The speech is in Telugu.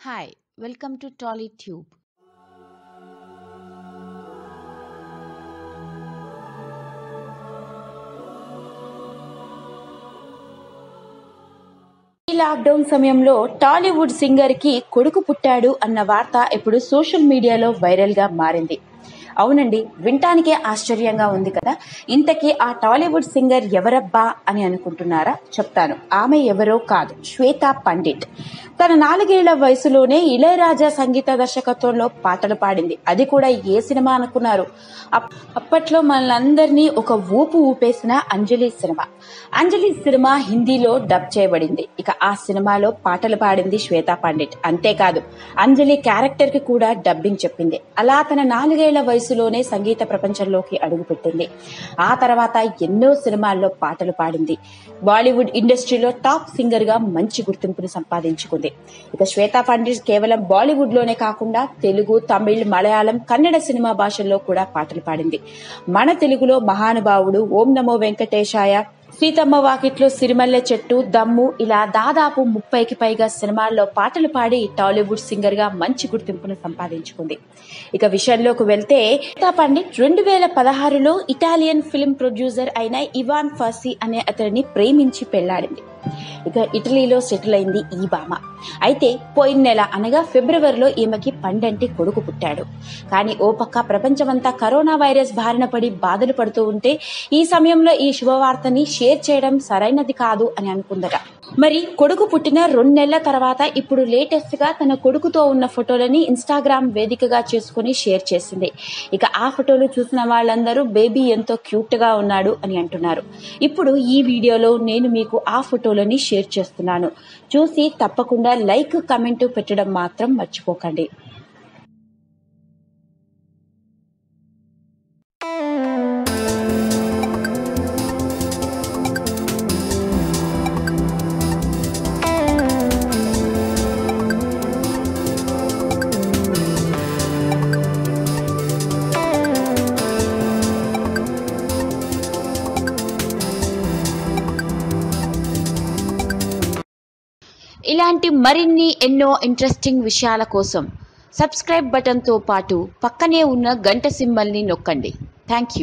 Hi, welcome to TollyTube. ఈ లాక్డౌన్ సమయంలో టాలీవుడ్ సింగర్ కి కొడుకు పుట్టాడు అన్న వార్త ఇప్పుడు సోషల్ మీడియాలో వైరల్ గా మారింది అవునండి వినటానికే ఆశ్చర్యంగా ఉంది కదా ఇంతకీ ఆ టాలీవుడ్ సింగర్ ఎవరబ్బా అని అనుకుంటున్నారా చెప్తాను ఆమె ఎవరో కాదు శ్వేత పండిట్ తన నాలుగేళ్ల వయసులోనే ఇళయరాజా సంగీత దర్శకత్వంలో పాటలు పాడింది అది కూడా ఏ సినిమా అనుకున్నారు అప్- అప్పట్లో మనలందరినీ ఒక ఊపు ఊపేసిన అంజలి సినిమా అంజలి సినిమా హిందీలో డబ్ చేయబడింది ఇక ఆ సినిమాలో పాటలు పాడింది శ్వేతా పండిట్ అంతేకాదు అంజలి క్యారెక్టర్ కి కూడా డబ్బింగ్ చెప్పింది అలా తన నాలుగేళ్ల వయసులోనే సంగీత ప్రపంచంలోకి అడుగుపెట్టింది ఆ తర్వాత ఎన్నో సినిమాల్లో పాటలు పాడింది బాలీవుడ్ ఇండస్ట్రీలో టాప్ సింగర్ గా మంచి గుర్తింపును సంపాదించుకుంది ఇక శ్వేతా పండిట్ కేవలం బాలీవుడ్ లోనే కాకుండా తెలుగు తమిళ్ మలయాళం కన్నడ సినిమా భాషల్లో కూడా పాటలు పాడింది మన తెలుగులో మహానుభావుడు ఓం నమో వెంకటేశాయ సీతమ్మ వాకిట్లో సిరిమల్లె చెట్టు దమ్ము ఇలా దాదాపు ముప్పైకి పైగా సినిమాల్లో పాటలు పాడి టాలీవుడ్ సింగర్ గా మంచి గుర్తింపును సంపాదించుకుంది ఇక విషయంలోకి వెళ్తే శ్వేతా పండిట్ రెండు వేల పదహారులో ఇటాలియన్ ఫిల్మ్ ప్రొడ్యూసర్ అయిన ఇవాన్ ఫాసీ అనే అతడిని ప్రేమించి పెళ్లాడింది ఇక ఇటలీలో సెటిల్ అయింది ఈ భామ అయితే పోయిన నెల అనగా ఫిబ్రవరిలో ఈమెకి పండంటి కొడుకు పుట్టాడు కానీ ఓ పక్క ప్రపంచమంతా కరోనా వైరస్ బారిన పడి బాధలు పడుతూ ఉంటే ఈ సమయంలో ఈ శుభవార్తని షేర్ చేయడం సరైనది కాదు అని అనుకుందట మరి కొడుకు పుట్టిన రెండు నెలల తర్వాత ఇప్పుడు లేటెస్ట్ గా తన కొడుకుతో ఉన్న ఫోటోలని ఇన్స్టాగ్రామ్ వేదికగా చేసుకుని షేర్ చేసింది ఇక ఆ ఫోటోలు చూసిన వాళ్ళందరూ బేబీ ఎంతో క్యూట్ గా ఉన్నాడు అని అంటున్నారు ఇప్పుడు ఈ వీడియోలో నేను మీకు ఆ ఫోటోలని షేర్ చేస్తున్నాను చూసి తప్పకుండా లైక్ కమెంట్ పెట్టడం మాత్రం మర్చిపోకండి ఇలాంటి మరిన్ని ఎన్నో ఇంట్రెస్టింగ్ విషయాల కోసం సబ్స్క్రైబ్ బటన్తో పాటు పక్కనే ఉన్న గంట సింబల్ని నొక్కండి థ్యాంక్ యూ